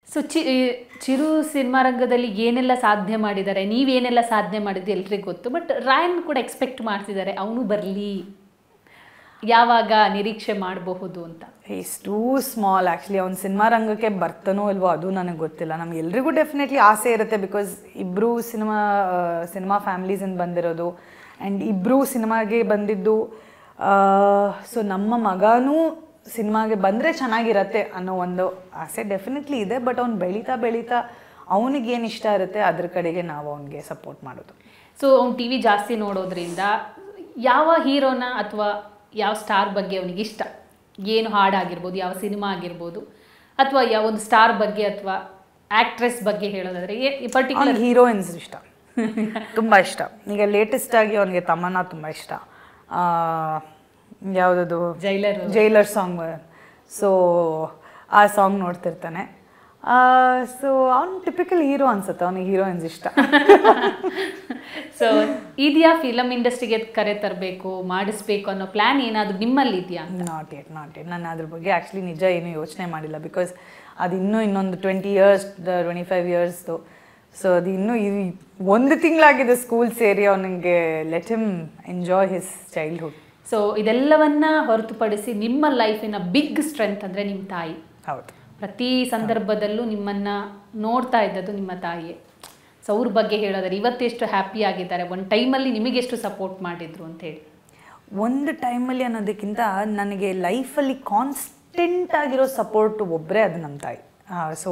so ಚಿ Chiru cinema ರಂಗದಲ್ಲಿ ಏನೆಲ್ಲ ಸಾಧನೆ ಮಾಡಿದ್ದಾರೆ ನೀವೇನೆಲ್ಲ ಸಾಧನೆ ಮಾಡಿದ್ದು ಎಲ್ರಿಗೂ ಗೊತ್ತು ಬಟ್ ರಾಯನ್ ಕೂಡ ಎಕ್ಸ್ಪೆಕ್ಟ್ ಮಾಡ್ತಿದ್ದಾರೆ ಅವನು ಬರಲಿ ಯಾವಾಗ ನಿರೀಕ್ಷೆ ಮಾಡಬಹುದು ಅಂತ ಈಸ್ ಟೂ ಸ್ಮಾಲ್ ಆ್ಯಕ್ಚುಲಿ ಅವ್ನು ಸಿನಿಮಾ ರಂಗಕ್ಕೆ ಬರ್ತಾನೋ ಇಲ್ವೋ ಅದು ನನಗೆ ಗೊತ್ತಿಲ್ಲ ನಮ್ಗೆ ಎಲ್ರಿಗೂ ಡೆಫಿನೆಟ್ಲಿ ಆಸೆ ಇರುತ್ತೆ ಬಿಕಾಸ್ ಇಬ್ಬರು ಸಿನಿಮಾ ಸಿನಿಮಾ ಫ್ಯಾಮ್ಲೀಸಿಂದ ಬಂದಿರೋದು ಆ್ಯಂಡ್ ಇಬ್ಬರು ಸಿನಿಮಾಗೆ ಬಂದಿದ್ದು ಸೊ ನಮ್ಮ ಮಗನೂ ಸಿನಿಮಾಗೆ ಬಂದರೆ ಚೆನ್ನಾಗಿರತ್ತೆ ಅನ್ನೋ ಒಂದು ಆಸೆ ಡೆಫಿನೆಟ್ಲಿ ಇದೆ ಬಟ್ ಅವ್ನು ಬೆಳೀತಾ ಬೆಳೀತಾ ಅವನಿಗೆ ಏನು ಇಷ್ಟ ಇರುತ್ತೆ ಅದ್ರ ಕಡೆಗೆ ನಾವು ಅವನಿಗೆ ಸಪೋರ್ಟ್ ಮಾಡೋದು ಸೊ ಅವ್ನು ಟಿ ವಿ ಜಾಸ್ತಿ ನೋಡೋದ್ರಿಂದ ಯಾವ ಹೀರೋನ ಅಥವಾ ಯಾವ ಸ್ಟಾರ್ ಬಗ್ಗೆ ಅವನಿಗೆ ಇಷ್ಟ ಏನು ಹಾಡಾಗಿರ್ಬೋದು ಯಾವ ಸಿನಿಮಾ ಆಗಿರ್ಬೋದು ಅಥವಾ ಯಾವ ಒಂದು ಸ್ಟಾರ್ ಬಗ್ಗೆ ಅಥವಾ ಆ್ಯಕ್ಟ್ರೆಸ್ ಬಗ್ಗೆ ಹೇಳೋದಾದ್ರೆ ಪರ್ಟಿಕ್ಯುಲರ್ ಅವ್ನಿಗೆ ಹೀರೋಯಿನ್ಸ್ ಇಷ್ಟ ತುಂಬ ಇಷ್ಟ ಈಗ ಲೇಟೆಸ್ಟ್ ಆಗಿ ಅವನಿಗೆ ತಮ್ಮನ್ನ ತುಂಬ ಇಷ್ಟ ಯಾವುದದು ಜೈಲರ್ ಜೈಲರ್ ಸಾಂಗ್ ಸೊ ಆ ಸಾಂಗ್ ನೋಡ್ತಿರ್ತಾನೆ ಸೊ ಅವ್ನು ಟಿಪಿಕಲ್ ಹೀರೋ ಅನ್ಸುತ್ತೆ ಅವನಿಗೆ ಹೀರೋಯಿನ್ಸ್ ಇಷ್ಟ ಸೊ ಇದೆಯಾ ಫಿಲಮ್ ಇಂಡಸ್ಟ್ರಿಗೆ ಕರೆ ತರಬೇಕು ಮಾಡಿಸ್ಬೇಕು ಅನ್ನೋ ಪ್ಲಾನ್ ಏನಾದರೂ ನಿಮ್ಮಲ್ಲಿ ಇದೆಯಾ ನಾಟ್ ಎಟ್ ನಾಟ್ ಎಟ್ ನಾನು ಅದ್ರ ಬಗ್ಗೆ ಆ್ಯಕ್ಚುಲಿ ನಿಜ ಏನೂ ಯೋಚನೆ ಮಾಡಿಲ್ಲ ಬಿಕಾಸ್ ಅದು ಇನ್ನೂ ಇನ್ನೊಂದು ಟ್ವೆಂಟಿ ಇಯರ್ಸ್ ಟ್ವೆಂಟಿ ಫೈವ್ ಇಯರ್ಸ್ದು ಸೊ ಅದು ಇನ್ನೂ ಈ ಒಂದು ತಿಂಗಳಾಗಿದೆ ಸ್ಕೂಲ್ ಸೇರಿ ಅವನಿಗೆ let him enjoy his childhood so ಇದೆಲ್ಲವನ್ನ ಹೊರತುಪಡಿಸಿ ನಿಮ್ಮ ಲೈಫಿನ ಬಿಗ್ ಸ್ಟ್ರೆಂತ್ ಅಂದರೆ ನಿಮ್ಮ ತಾಯಿ ಹೌದು ಪ್ರತಿ ಸಂದರ್ಭದಲ್ಲೂ ನಿಮ್ಮನ್ನ ನೋಡ್ತಾ ಇದ್ದದ್ದು ನಿಮ್ಮ ತಾಯಿಯೇ ಸೊ ಅವ್ರ ಬಗ್ಗೆ ಹೇಳೋದಾದ್ರೆ ಇವತ್ತೆಷ್ಟು ಹ್ಯಾಪಿ ಆಗಿದ್ದಾರೆ ಒಂದು ಟೈಮಲ್ಲಿ ನಿಮಗೆಷ್ಟು ಸಪೋರ್ಟ್ ಮಾಡಿದ್ರು ಅಂತ ಹೇಳಿ ಒಂದು ಟೈಮಲ್ಲಿ ಅನ್ನೋದಕ್ಕಿಂತ ನನಗೆ ಲೈಫಲ್ಲಿ ಕಾನ್ಸ್ಟೆಂಟ್ ಆಗಿರೋ ಸಪೋರ್ಟ್ ಒಬ್ಬರೇ ಅದು ನಮ್ಮ ತಾಯಿ ಸೊ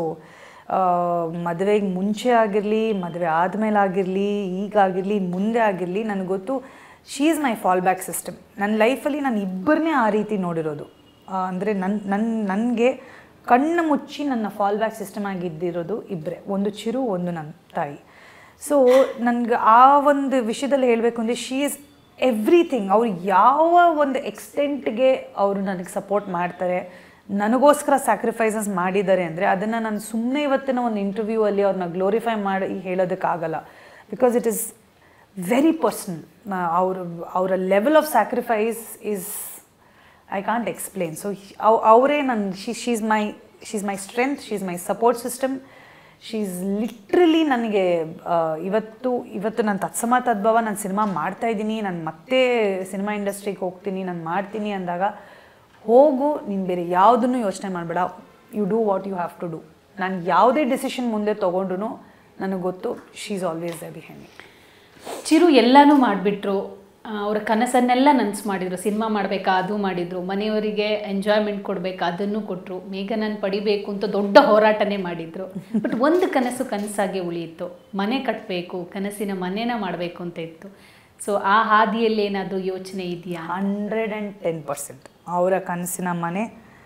ಮದುವೆಗೆ ಮುಂಚೆ ಆಗಿರಲಿ ಮದುವೆ ಆದಮೇಲೆ ಆಗಿರಲಿ ಈಗಾಗಿರಲಿ ಮುಂದೆ ಆಗಿರಲಿ ನನಗೆ ಗೊತ್ತು she is my fall back system ನನ್ನ ಲೈಫಲ್ಲಿ ನಾನು ಇಬ್ಬರನ್ನೇ ಆ ರೀತಿ ನೋಡಿರೋದು ಅಂದರೆ ನನ್ನ ನನ್ನ ನನಗೆ ಕಣ್ಣು ಮುಚ್ಚಿ ನನ್ನ ಫಾಲ್ ಬ್ಯಾಕ್ ಸಿಸ್ಟಮ್ ಆಗಿದ್ದಿರೋದು ಇಬ್ಬರೇ ಒಂದು ಚಿರು ಒಂದು ನನ್ನ ತಾಯಿ ಸೊ ನನಗೆ ಆ ಒಂದು ವಿಷಯದಲ್ಲಿ ಹೇಳಬೇಕು ಅಂದರೆ ಶೀ ಇಸ್ ಎವ್ರಿಥಿಂಗ್ ಅವ್ರು ಯಾವ ಒಂದು ಎಕ್ಸ್ಟೆಂಟ್ಗೆ ಅವರು ನನಗೆ ಸಪೋರ್ಟ್ ಮಾಡ್ತಾರೆ ನನಗೋಸ್ಕರ ಸ್ಯಾಕ್ರಿಫೈಸಸ್ ಮಾಡಿದ್ದಾರೆ ಅಂದರೆ ಅದನ್ನು ನಾನು ಸುಮ್ಮನೆ ಇವತ್ತಿನ ಒಂದು ಇಂಟರ್ವ್ಯೂ ಅಲ್ಲಿ ಅವ್ರನ್ನ ಗ್ಲೋರಿಫೈ ಮಾಡಿ ಹೇಳೋದಕ್ಕಾಗಲ್ಲ because it is very personal ಅವ್ರ ಅವರ level of sacrifice is I can't explain so ಅವರೇ ನನ್ನ she she's my she's my strength she's my support system she's literally ನನಗೆ ಆ, ಇವತ್ತು ಇವತ್ತು ನಾನು ತತ್ಸಮ ತದ್ಭವ ನಾನು ಸಿನಿಮಾ ಮಾಡ್ತಾ ಇದ್ದೀನಿ ನಾನು ಮತ್ತೆ ಸಿನಿಮಾ ಇಂಡಸ್ಟ್ರಿಗೆ ಹೋಗ್ತೀನಿ ನಾನು ಮಾಡ್ತೀನಿ ಅಂದಾಗ ಹೋಗು ನೀನು ಬೇರೆ ಯಾವುದನ್ನು ಯೋಚನೆ ಮಾಡಬೇಡ you do what you have to do ನಾನು ಯಾವುದೇ ಡಿಸಿಷನ್ ಮುಂದೆ ತೊಗೊಂಡ್ರು ನನಗೆ ಗೊತ್ತು she is always the behind Chiru ಎಲ್ಲನೂ ಮಾಡಿಬಿಟ್ರು ಅವರ ಕನಸನ್ನೆಲ್ಲ ನನಸು ಮಾಡಿದ್ರು ಸಿನಿಮಾ ಮಾಡಬೇಕಾ ಅದು ಮಾಡಿದ್ರು ಮನೆಯವರಿಗೆ ಎಂಜಾಯ್ಮೆಂಟ್ ಕೊಡಬೇಕಾ ಅದನ್ನು ಕೊಟ್ಟರು ಮೇಘನನ್ನು ಪಡಿಬೇಕು ಅಂತ ದೊಡ್ಡ ಹೋರಾಟನೇ ಮಾಡಿದ್ರು ಬಟ್ ಒಂದು ಕನಸು ಕನಸಾಗೆ ಉಳಿಯಿತು ಮನೆ ಕಟ್ಟಬೇಕು ಕನಸಿನ ಮನೇನ ಮಾಡಬೇಕು ಅಂತ ಇತ್ತು ಸೊ ಆ ಹಾದಿಯಲ್ಲಿ ಏನಾದರೂ ಯೋಚನೆ ಇದೆಯಾ ಹಂಡ್ರೆಡ್ ಆ್ಯಂಡ್ ಟೆನ್ ಪರ್ಸೆಂಟ್ ಅವರ ಕನಸಿನ ಮನೆ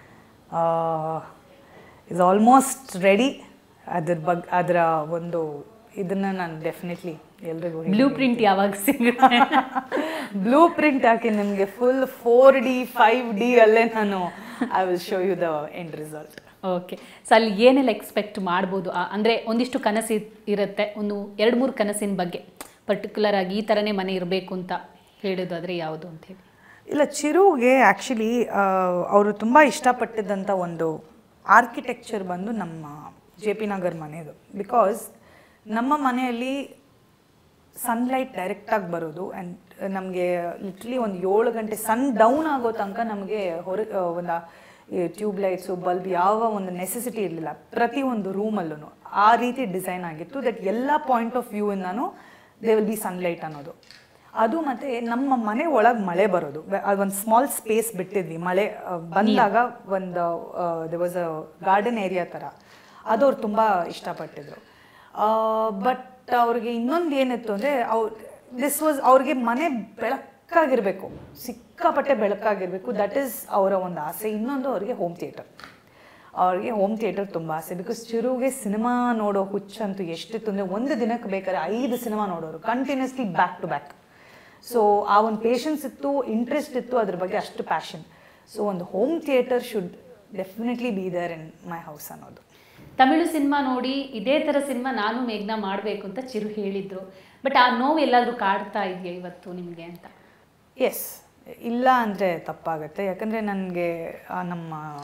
ಇಸ್ ಆಲ್ಮೋಸ್ಟ್ ರೆಡಿ ಅದ್ರ ಬಗ್ಗೆ ಅದರ ಒಂದು ಇದನ್ನು ನಾನು ಡೆಫಿನೆಟ್ಲಿ ಎಲ್ರಿಗೂ ಬ್ಲೂ ಪ್ರಿಂಟ್ ಯಾವಾಗ ಸಿಗುತ್ತೆ ಬ್ಲೂ ಪ್ರಿಂಟ್ ಹಾಕಿ ನಿಮಗೆ full four D five D ಅಲ್ಲೇ ನಾನು I will show you the end result okay so ಅಲ್ಲಿ ಏನೆಲ್ಲ ಎಕ್ಸ್ಪೆಕ್ಟ್ ಮಾಡ್ಬೋದು ಆ- ಅಂದ್ರೆ ಒಂದಿಷ್ಟು ಕನಸು ಇರ್- ಇರುತ್ತೆ ಒಂದು ಎರಡು ಮೂರು ಕನಸಿನ ಬಗ್ಗೆ ಪರ್ಟಿಕ್ಯುಲರ್ ಆಗಿ ಈ ಥರನೇ ಮನೆ ಇರಬೇಕು ಅಂತ ಹೇಳೋದಾದ್ರೆ ಯಾವುದು ಅಂತ ಹೇಳಿ ಇಲ್ಲ ಚಿರುಗೆ ಆ್ಯಕ್ಚುಲಿ ಅವರು ತುಂಬ ಇಷ್ಟಪಟ್ಟಿದ್ದಂಥ ಒಂದು ಆರ್ಕಿಟೆಕ್ಚರ್ ಬಂದು ನಮ್ಮ ಜೆ ಪಿ ನಗರ್ ಮನೆಯದು ಬಿಕಾಸ್ ನಮ್ಮ ಮನೆಯಲ್ಲಿ ಸನ್ಲೈಟ್ ಡೈರೆಕ್ಟಾಗಿ ಬರೋದು ಆ್ಯಂಡ್ ನಮಗೆ ಲಿಟ್ರಲಿ ಒಂದು ಏಳು ಗಂಟೆ ಸನ್ ಡೌನ್ ಆಗೋ ತನಕ ನಮಗೆ ಹೊರ ಆ, ಒಂದು ಟ್ಯೂಬ್ ಲೈಟ್ಸು ಬಲ್ಬ್ ಯಾವ ಒಂದು ನೆಸೆಸಿಟಿ ಇರಲಿಲ್ಲ ಪ್ರತಿಯೊಂದು ರೂಮಲ್ಲೂ ಆ ರೀತಿ ಡಿಸೈನ್ ಆಗಿತ್ತು ದಟ್ ಎಲ್ಲ ಪಾಯಿಂಟ್ ಆಫ್ ವ್ಯೂ ಇಂದನೂ ದೇ ವಿಲ್ ಬಿ ಸನ್ಲೈಟ್ ಅನ್ನೋದು ಅದು ಮತ್ತೆ ನಮ್ಮ ಮನೆ ಒಳಗೆ ಮಳೆ ಬರೋದು ಒಂದು ಸ್ಮಾಲ್ ಸ್ಪೇಸ್ ಬಿಟ್ಟಿದ್ವಿ ಮಳೆ ಆ, ಬಂದಾಗ ಒಂದು there was a garden area ಥರ ಅದು ಅವ್ರು ತುಂಬ ಇಷ್ಟಪಟ್ಟಿದ್ರು ಬಟ್ ಅವ್ರಿಗೆ ಇನ್ನೊಂದು ಏನಿತ್ತು ಅಂದರೆ ಅವ್ರು ದಿಸ್ ವಾಸ್ ಅವ್ರಿಗೆ ಮನೆ ಬೆಳಕಾಗಿರಬೇಕು ಸಿಕ್ಕಾಪಟ್ಟೆ ಬೆಳಕಾಗಿರಬೇಕು ದಟ್ ಈಸ್ ಅವರ ಒಂದು ಆಸೆ ಇನ್ನೊಂದು ಅವ್ರಿಗೆ ಹೋಮ್ ಥಿಯೇಟರ್ ಅವ್ರಿಗೆ ಹೋಮ್ ಥಿಯೇಟರ್ ತುಂಬ ಆಸೆ ಬಿಕಾಸ್ ಚಿರುಗೆ ಸಿನಿಮಾ ನೋಡೋ ಹುಚ್ಚಂತೂ ಎಷ್ಟಿತ್ತು ಅಂದರೆ ಒಂದು ದಿನಕ್ಕೆ ಬೇಕಾದ್ರೆ ಐದು ಸಿನಿಮಾ ನೋಡೋರು continuously back to back so ಆ ಒಂದು ಪೇಷನ್ಸ್ ಇತ್ತು ಇಂಟ್ರೆಸ್ಟ್ ಇತ್ತು ಅದ್ರ ಬಗ್ಗೆ ಅಷ್ಟು ಪ್ಯಾಷನ್ ಸೊ ಒಂದು home theatre should definitely be there in my house ಅನ್ನೋದು ತಮಿಳು ಸಿನಿಮಾ ನೋಡಿ ಇದೇ ಥರ ಸಿನಿಮಾ ನಾನು ಮೇಘ್ನ ಮಾಡಬೇಕು ಅಂತ ಚಿರು ಹೇಳಿದ್ರು ಬಟ್ ಆ ನೋವು ಎಲ್ಲಾದರೂ ಕಾಡ್ತಾ ಇದೆಯಾ ಇವತ್ತು ನಿಮಗೆ ಅಂತ ಎಸ್ ಇಲ್ಲ ಅಂದರೆ ತಪ್ಪಾಗುತ್ತೆ ಯಾಕಂದರೆ ನನಗೆ ನಮ್ಮ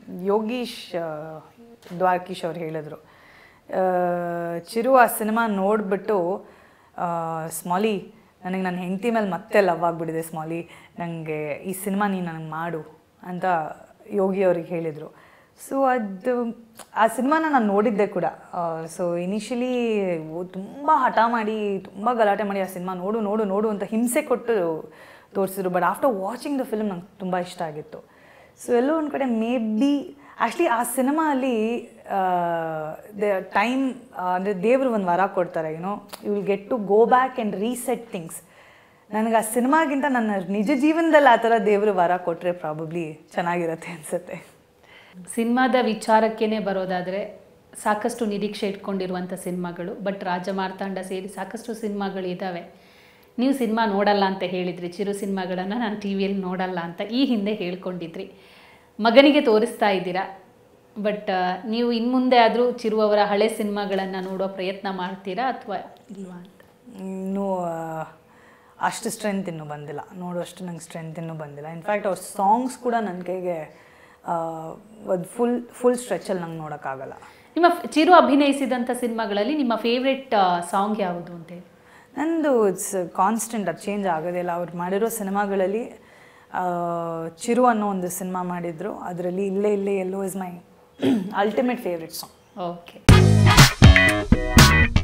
ಯೋಗೀಶ್ ಆ, ದ್ವಾರಕೀಶ್ ಅವ್ರು ಹೇಳಿದ್ರು ಆ, ಚಿರು ಆ ಸಿನಿಮಾ ನೋಡಿಬಿಟ್ಟು ಸ್ಮಾಲಿ ನನಗೆ ನನ್ನ ಹೆಂಡತಿ ಮೇಲೆ ಮತ್ತೆ ಲವ್ ಆಗಿಬಿಟ್ಟಿದೆ ಸ್ಮಾಲಿ ನನಗೆ ಈ ಸಿನಿಮಾ ನೀನು ನನಗೆ ಮಾಡು ಅಂತ ಯೋಗಿ ಅವ್ರಿಗೆ ಹೇಳಿದರು ಸೊ ಅದು ಆ ಸಿನಿಮಾನ ನಾನು ನೋಡಿದ್ದೆ ಕೂಡ ಸೊ ಇನಿಷಿಯಲಿ ತುಂಬ ಹಠ ಮಾಡಿ ತುಂಬ ಗಲಾಟೆ ಮಾಡಿ ಆ ಸಿನಿಮಾ ನೋಡು ನೋಡು ನೋಡು ಅಂತ ಹಿಂಸೆ ಕೊಟ್ಟು ತೋರಿಸಿದ್ರು but after watching the film ನಂಗೆ ತುಂಬ ಇಷ್ಟ ಆಗಿತ್ತು ಸೊ ಎಲ್ಲೋ ಒಂದು ಕಡೆ ಮೇ ಬಿ ಆ್ಯಕ್ಚುಲಿ ಆ ಸಿನಿಮಾ ಅಲ್ಲಿ ದ ಟೈಮ್ ಅಂದರೆ ದೇವರು ಒಂದು ವರ ಕೊಡ್ತಾರೆ you know you will get to go back and reset things ನನಗೆ ಆ ಸಿನಿಮಾಗಿಂತ ನನ್ನ ನಿಜ ಜೀವನದಲ್ಲಿ ಆ ಥರ ದೇವರು ವರ ಕೊಟ್ಟರೆ ಪ್ರಾಬಬ್ಲಿ ಚೆನ್ನಾಗಿರುತ್ತೆ ಅನಿಸುತ್ತೆ ಸಿನಿಮಾದ ವಿಚಾರಕ್ಕೇನೆ ಬರೋದಾದರೆ ಸಾಕಷ್ಟು ನಿರೀಕ್ಷೆ ಇಟ್ಕೊಂಡಿರುವಂಥ ಸಿನಿಮಾಗಳು ಬಟ್ ರಾಜಮಾರ್ತಾಂಡ ಸೇರಿ ಸಾಕಷ್ಟು ಸಿನಿಮಾಗಳು ಇದ್ದಾವೆ ನೀವು ಸಿನಿಮಾ ನೋಡಲ್ಲ ಅಂತ ಹೇಳಿದ್ರಿ ಚಿರು ಸಿನಿಮಾಗಳನ್ನು ನಾನು ಟಿ ವಿಯಲ್ಲಿ ನೋಡಲ್ಲ ಅಂತ ಈ ಹಿಂದೆ ಹೇಳ್ಕೊಂಡಿದ್ರಿ ಮಗನಿಗೆ ತೋರಿಸ್ತಾ ಇದ್ದೀರಾ ಬಟ್ ನೀವು ಇನ್ನು ಮುಂದೆ ಆದರೂ ಚಿರು ಅವರ ಹಳೆ ಸಿನಿಮಾಗಳನ್ನು ನೋಡೋ ಪ್ರಯತ್ನ ಮಾಡ್ತೀರಾ ಅಥವಾ ಇಲ್ವಾ ಅಂತ ಇನ್ನೂ ಆ, ಅಷ್ಟು ಸ್ಟ್ರೆಂತ್ ಇನ್ನೂ ಬಂದಿಲ್ಲ ನೋಡುವಷ್ಟು ನಂಗೆ ಸ್ಟ್ರೆಂತ್ ಇನ್ನೂ ಬಂದಿಲ್ಲ ಇನ್ಫ್ಯಾಕ್ಟ್ ಅವ್ರ ಸಾಂಗ್ಸ್ ಕೂಡ ನನ್ನ ಕೈಗೆ ಒಂದು ಫುಲ್ ಫುಲ್ ಸ್ಟ್ರೆಚಲ್ಲಿ ನಂಗೆ ನೋಡೋಕ್ಕಾಗಲ್ಲ ನಿಮ್ಮ ಫ್- ಚಿರು ಅಭಿನಯಿಸಿದಂಥ ಸಿನಿಮಾಗಳಲ್ಲಿ ನಿಮ್ಮ ಫೇವ್ರೆಟ್ ಸಾಂಗ್ ಯಾವುದು ಅಂತ ಹೇಳಿ ನಂದು ಇಟ್ಸ್ ಕಾನ್ಸ್ಟೆಂಟ್ ಅದು ಚೇಂಜ್ ಆಗೋದಿಲ್ಲ ಅವ್ರು ಮಾಡಿರೋ ಸಿನಿಮಾಗಳಲ್ಲಿ ಆ, ಚಿರು ಅನ್ನೋ ಒಂದು ಸಿನಿಮಾ ಮಾಡಿದ್ರು ಅದರಲ್ಲಿ ಇಲ್ಲೇ ಇಲ್ಲೇ ಎಲ್ಲೋ is my ultimate favourite song okay